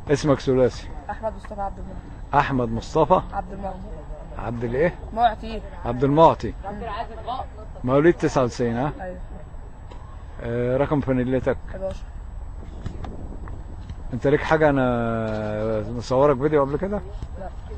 اسمك ثلاثي احمد مصطفى عبد المعطي احمد مصطفى عبد المعطي عبد الايه معطي عبد المعطي مواليد 99 ها ايوه آه، رقم فانيلتك 11 انت ليك حاجه انا مصورك فيديو قبل كده لا